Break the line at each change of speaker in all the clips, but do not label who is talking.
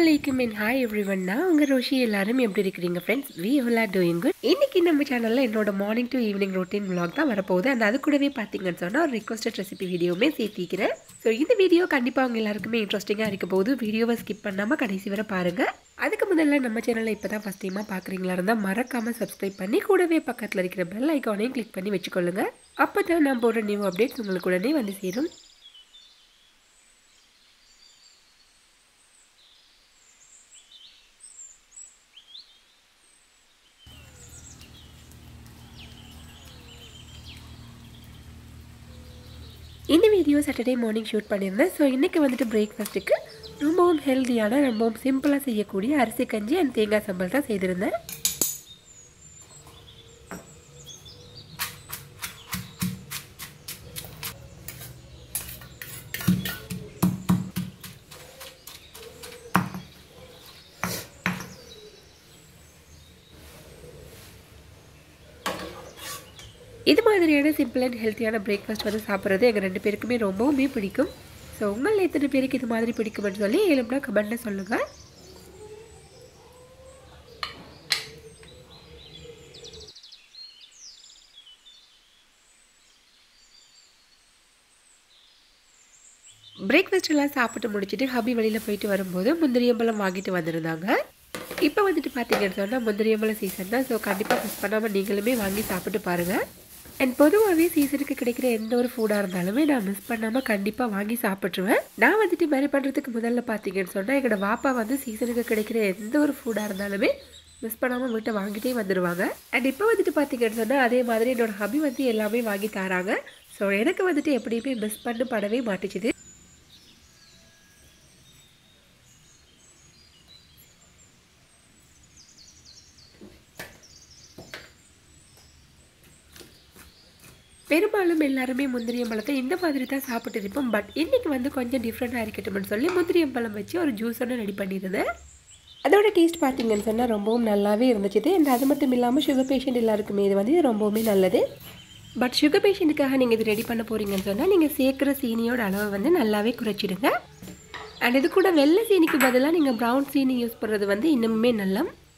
அலைக்கும் என் hi every ஒன்னா உங்கள் ரோஷி எல்லாரும் எப்படி இருக்கிறீங்க friends we all are doing good இன்னைக்கு நம்ம சேனலில் என்னோட morning to evening routine vlog தான் வரப்போகுது அண்ட் அது கூடவே பார்த்தீங்கன்னு சொன்னால் ஒரு ரிக்வஸ்டட் ரெசிபி வீடியோவுமே சேர்த்திக்கிறேன் ஸோ இந்த வீடியோ கண்டிப்பாக அவங்க எல்லாருக்குமே இன்ட்ரெஸ்டிங்காக இருக்க போகுது வீடியோவை ஸ்கிப் பண்ணாமல் கடைசி வரை பாருங்கள் அதுக்கு முதல்ல நம்ம சேனலை இப்போ தான் ஃபஸ்ட் டைமாக பார்க்குறீங்களா இருந்தால் மறக்காமல் சப்ஸ்கிரைப் பண்ணி கூடவே பக்கத்தில் இருக்கிற பெல் ஐக்கானையும் கிளிக் பண்ணி வச்சுக்கொள்ளுங்க அப்போ தான் நான் போடுற நியூ அப்டேட்ஸ் உங்களுக்கு உடனே வந்து சேரும் இந்த வீடியோ சாட்டர்டே மார்னிங் ஷூட் பண்ணியிருந்தேன் ஸோ இன்றைக்கி வந்துட்டு பிரேக்ஃபாஸ்ட்டுக்கு ரொம்பவும் ஹெல்த்தியான ரொம்பவும் சிம்பிளாக செய்யக்கூடிய அரிசி கஞ்சி அண்ட் தேங்காய் சம்பல் தான் செய்திருந்தேன் இது மாதிரியான சிம்பிள் அண்ட் ஹெல்த்தியான பிரேக்ஃபாஸ்ட் வந்து சாப்பிட்றது எங்கள் ரெண்டு பேருக்குமே ரொம்பவுமே பிடிக்கும் ஸோ உங்களில் எத்தனை பேருக்கு இது மாதிரி பிடிக்கும்னு சொல்லி ஏழும்னா கமெண்ட்டில் சொல்லுங்கள் பிரேக்ஃபாஸ்ட் எல்லாம் சாப்பிட்டு முடிச்சுட்டு ஹபி வெளியில் போயிட்டு வரும்போது முந்திரியம்பழம் வாங்கிட்டு வந்திருந்தாங்க இப்போ வந்துட்டு பார்த்தீங்கன்னு சொன்னால் முந்திரியம்பழம் சீசன் தான் ஸோ கண்டிப்பாக மிஸ் பண்ணாமல் நீங்களுமே வாங்கி சாப்பிட்டு பாருங்கள் அண்ட் பொதுவாகவே சீசனுக்கு கிடைக்கிற எந்த ஒரு ஃபுட்டாக இருந்தாலுமே நான் மிஸ் பண்ணாமல் கண்டிப்பாக வாங்கி சாப்பிட்ருவேன் நான் வந்துட்டு மாதிரி பண்ணுறதுக்கு முதல்ல பார்த்தீங்கன்னு சொன்னால் எங்களோட வாப்பா வந்து சீசனுக்கு கிடைக்கிற எந்த ஒரு ஃபுட்டாக இருந்தாலுமே மிஸ் பண்ணாமல் வீட்டை வாங்கிட்டே வந்துடுவாங்க அண்ட் இப்போ வந்துட்டு பார்த்தீங்கன்னு சொன்னால் அதே மாதிரி என்னோட ஹபி வந்து எல்லாமே வாங்கி தராங்க ஸோ எனக்கு வந்துட்டு எப்படியுமே மிஸ் பண்ண படவே மாட்டுச்சுது பெரும்பாலும் எல்லாருமே முந்திரியம்பழத்தை இந்த மாதிரி தான் சாப்பிட்டு இருப்போம் பட் இன்னைக்கு வந்து கொஞ்சம் டிஃப்ரெண்ட்டாக இருக்கட்டும்னு சொல்லி முந்திரியம்பழம் வச்சு ஒரு ஜூஸ் ஒன்று ரெடி பண்ணியிருந்தேன் அதோட டேஸ்ட் பார்த்தீங்கன்னு சொன்னால் ரொம்பவும் நல்லாவே இருந்துச்சு அண்ட் அது மட்டும் இல்லாமல் சுகர் பேஷண்ட் எல்லாருக்குமே இது வந்து இது ரொம்பவுமே நல்லது பட் சுகர் பேஷண்ட்டுக்காக நீங்கள் இது ரெடி பண்ண போகிறீங்கன்னு சொன்னால் நீங்கள் சேர்க்குற சீனியோட அளவை வந்து நல்லாவே குறைச்சிடுங்க அண்ட் இது கூட வெள்ளை சீனிக்கு பதிலாக நீங்கள் ப்ரௌன் சீனி யூஸ் பண்ணுறது வந்து இன்னுமே நல்லா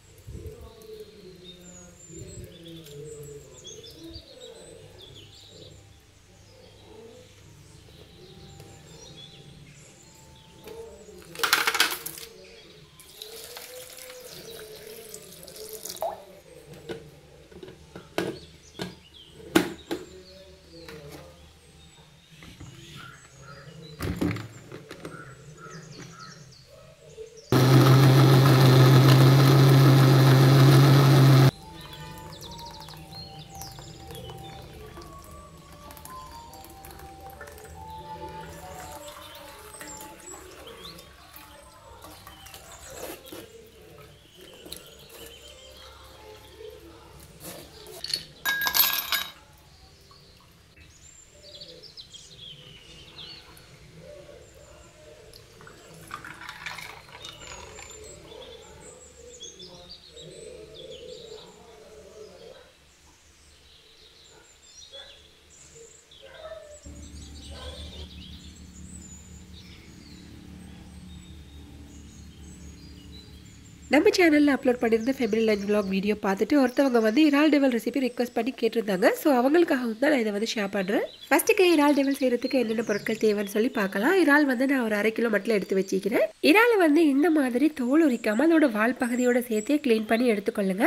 நம்ம சேனலில் அப்லோட் பண்ணியிருந்த ஃபெமிலி லஞ்ச் vlog வீடியோ பார்த்துட்டு ஒருத்தவங்க வந்து இறால் டெவல் ரெசிபி ரிக்வஸ்ட் பண்ணி கேட்டிருந்தாங்க ஸோ அவங்களுக்காகவும் தான் நான் இதை வந்து ஷேர் பண்ணுறேன் ஃபஸ்ட்டுக்கு இறால் டெவல் செய்கிறதுக்கு என்னென்ன பொருட்கள் தேவைன்னு சொல்லி பார்க்கலாம் இறால் வந்து நான் ஒரு அரை கிலோ மட்டும் எடுத்து வச்சுக்கிறேன் இறாலை வந்து இந்த மாதிரி தோல் உரிக்காமல் அதோட வால் பகுதியோட சேர்த்தே க்ளீன் பண்ணி எடுத்துக்கொள்ளுங்க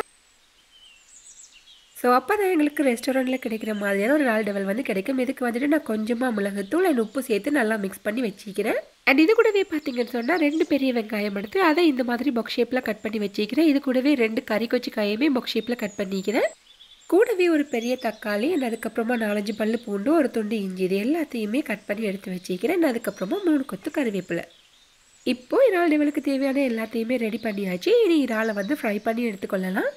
ஸோ அப்போ தான் எங்களுக்கு ரெஸ்டாரண்ட்டில் கிடைக்கிற மாதிரியான ஒரு இறால் டெவல் வந்து கிடைக்கும் இதுக்கு வந்துட்டு நான் கொஞ்சமாக மிளகுத்தூள் அண்ட் உப்பு சேர்த்து நல்லா மிக்ஸ் பண்ணி வச்சுக்கிறேன் அண்ட் இது கூடவே பார்த்தீங்கன்னு சொன்னால் ரெண்டு பெரிய வெங்காயம் எடுத்து அதை இந்த மாதிரி பொக் ஷேப்பில் கட் பண்ணி வச்சுக்கிறேன் இது கூடவே ரெண்டு கறி கொச்சி காயுமே பொக் ஷேப்பில் கட் பண்ணிக்கிறேன் கூடவே ஒரு பெரிய தக்காளி அண்ட் அதுக்கப்புறமா நாலஞ்சு பல்லு பூண்டு ஒரு துண்டு இஞ்சி இது எல்லாத்தையுமே கட் பண்ணி எடுத்து வச்சுக்கிறேன் அண்ட் அதுக்கப்புறமா மூணு கொத்து கருவேப்பிலை இப்போ இறால் டெவலுக்கு தேவையான எல்லாத்தையுமே ரெடி பண்ணியாச்சு இனி இறாலை வந்து ஃப்ரை பண்ணி எடுத்துக்கொள்ளலாம்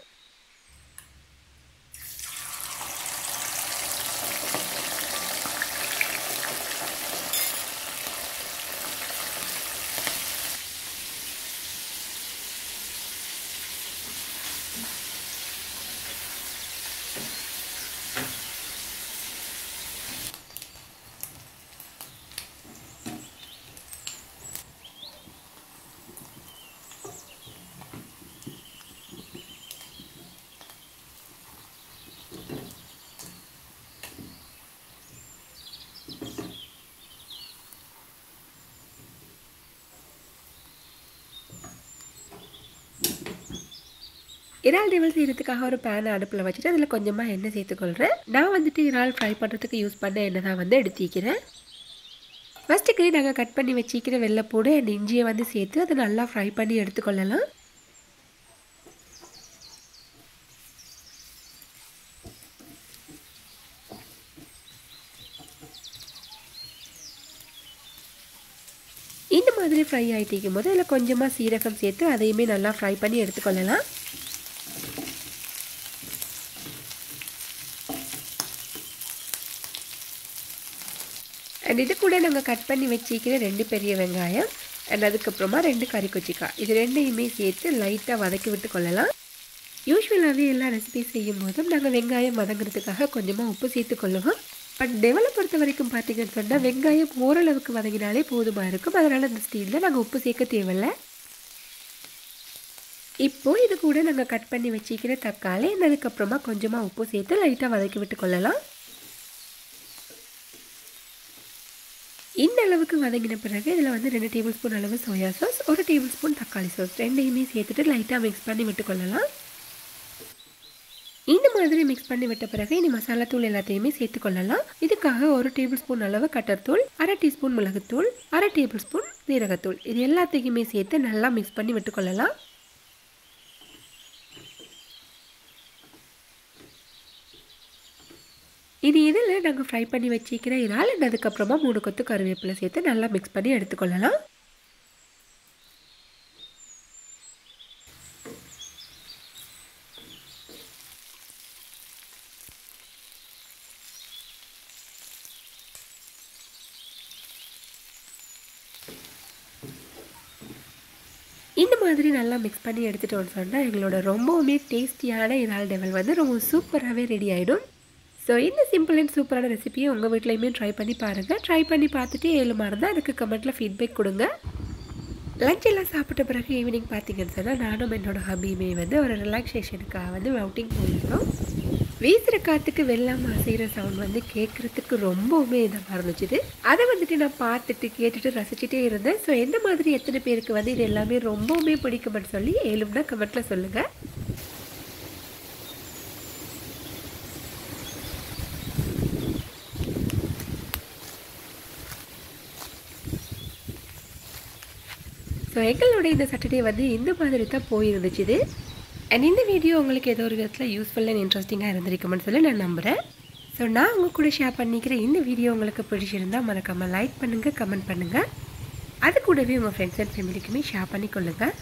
இறால் டெவல் செய்கிறதுக்காக ஒரு பேனை அடுப்பில் வச்சுட்டு அதில் கொஞ்சமாக எண்ணெய் சேர்த்துக்கொள்கிறேன் நான் வந்துட்டு இறால் ஃப்ரை பண்ணுறதுக்கு யூஸ் பண்ண எண்ணெய் தான் வந்து எடுத்திக்கிறேன் ஃபஸ்ட்டுக்கு நாங்கள் கட் பண்ணி வச்சிக்கிற வெள்ளைப்பூடு அண்ட் இஞ்சியை வந்து சேர்த்து அதை நல்லா ஃப்ரை பண்ணி எடுத்துக்கொள்ளலாம் இந்த மாதிரி ஃப்ரை ஆகிட்டிக்கும் போது அதில் கொஞ்சமாக சீரகம் சேர்த்து அதையுமே நல்லா ஃப்ரை பண்ணி எடுத்துக்கொள்ளலாம் அண்ட் இது கூட நாங்கள் கட் பண்ணி வச்சிக்கிற ரெண்டு பெரிய வெங்காயம் அண்ட் அதுக்கப்புறமா ரெண்டு கறி கொச்சிக்காய் இது ரெண்டையுமே சேர்த்து லைட்டாக வதக்கி விட்டு கொள்ளலாம் யூஸ்வலாகவே எல்லா ரெசிபிஸ் செய்யும் போதும் நாங்கள் வெங்காயம் வதங்குறதுக்காக கொஞ்சமாக உப்பு சேர்த்து கொள்ளுவோம் பட் டெவலை பொறுத்த வரைக்கும் பார்த்தீங்கன்னு சொன்னால் வெங்காயம் ஓரளவுக்கு வதங்கினாலே போதுமாக இருக்கும் அதனால் இந்த ஸ்டீலில் நாங்கள் உப்பு சேர்க்க தேவையில்லை இப்போது இது கூட நாங்கள் கட் பண்ணி வச்சிக்கிற தக்காளி அதுக்கப்புறமா கொஞ்சமாக உப்பு சேர்த்து லைட்டாக வதக்கி விட்டு கொள்ளலாம் இந்த அளவுக்கு வதங்கின பிறகு இதில் வந்து ரெண்டு டேபிள் ஸ்பூன் அளவு சோயா சாஸ் ஒரு டேபிள் ஸ்பூன் தக்காளி சாஸ் ரெண்டையுமே சேர்த்துட்டு லைட்டாக மிக்ஸ் பண்ணி விட்டு கொள்ளலாம் இந்த மாதிரி மிக்ஸ் பண்ணி விட்ட பிறகு இனி மசாலா தூள் எல்லாத்தையுமே சேர்த்து கொள்ளலாம் இதுக்காக ஒரு டேபிள் ஸ்பூன் அளவு கட்டர்தூள் அரை டீஸ்பூன் மிளகுத்தூள் அரை டேபிள் ஸ்பூன் சீரகத்தூள் இது எல்லாத்தையுமே சேர்த்து நல்லா மிக்ஸ் பண்ணி விட்டு கொள்ளலாம் இது இதில் நாங்கள் ஃப்ரை பண்ணி வச்சிக்கிற இறால் அதுக்கப்புறமா மூணு கொத்து கருவேப்பிலை சேர்த்து நல்லா மிக்ஸ் பண்ணி எடுத்துக்கொள்ளலாம் இந்த மாதிரி நல்லா மிக்ஸ் பண்ணி எடுத்துட்டோம்னு சொன்னால் எங்களோட ரொம்பவுமே டேஸ்டியான இறால் டெவல் வந்து ரொம்ப சூப்பராகவே ரெடி ஆகிடும் ஸோ இந்த சிம்பிள் அண்ட் சூப்பரான ரெசிபியை உங்கள் வீட்லையுமே ட்ரை பண்ணி பாருங்கள் ட்ரை பண்ணி பார்த்துட்டு ஏழுமா இருந்தால் எனக்கு கமெண்ட்டில் ஃபீட்பேக் கொடுங்க லஞ்ச் எல்லாம் சாப்பிட்ட பிறகு ஈவினிங் பார்த்தீங்கன்னு சொன்னால் நானும் என்னோட ஹபியுமே வந்து ஒரு ரிலாக்ஸேஷனுக்காக வந்து அவுட்டிங் போயிருந்தோம் வீசுகிற காற்றுக்கு வெள்ளம் அசைகிற சவுண்ட் வந்து கேட்குறதுக்கு ரொம்பவுமே இதாக இருந்துச்சுது அதை வந்துட்டு நான் பார்த்துட்டு கேட்டுட்டு ரசிச்சுட்டே இருந்தேன் ஸோ எந்த மாதிரி எத்தனை பேருக்கு வந்து இது எல்லாமே ரொம்பவுமே பிடிக்கும்னு சொல்லி ஏழும்னா கமெண்ட்டில் சொல்லுங்கள் ஸோ எங்களோட இந்த சாட்டர்டே வந்து இந்த மாதிரி தான் போயிருந்துச்சு அண்ட் இந்த வீடியோ உங்களுக்கு ஏதோ ஒரு விதத்தில் யூஸ்ஃபுல் அண்ட் இன்ட்ரெஸ்டிங்காக இருந்திருக்குமென்னு சொல்லி நான் நம்புகிறேன் ஸோ நான் உங்கள் கூட ஷேர் பண்ணிக்கிற இந்த வீடியோ உங்களுக்கு பிடிச்சிருந்தால் மறக்காமல் லைக் பண்ணுங்கள் கமெண்ட் பண்ணுங்கள் அது கூடவே உங்கள் ஃப்ரெண்ட்ஸ் அண்ட் ஃபேமிலிக்குமே ஷேர் பண்ணிக்கொள்ளுங்கள்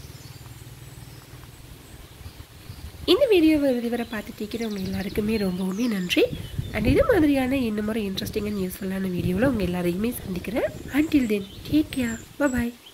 இந்த வீடியோவை இதுவரை பார்த்துட்டு இருக்கிறவங்க எல்லாருக்குமே ரொம்பவுமே நன்றி அண்ட் இது மாதிரியான இன்னும் ஒரு இன்ட்ரெஸ்டிங் அண்ட் யூஸ்ஃபுல்லான வீடியோவில் உங்கள் எல்லாரையுமே சந்திக்கிறேன் அன்டில் தென் டேக் கேர் பாய்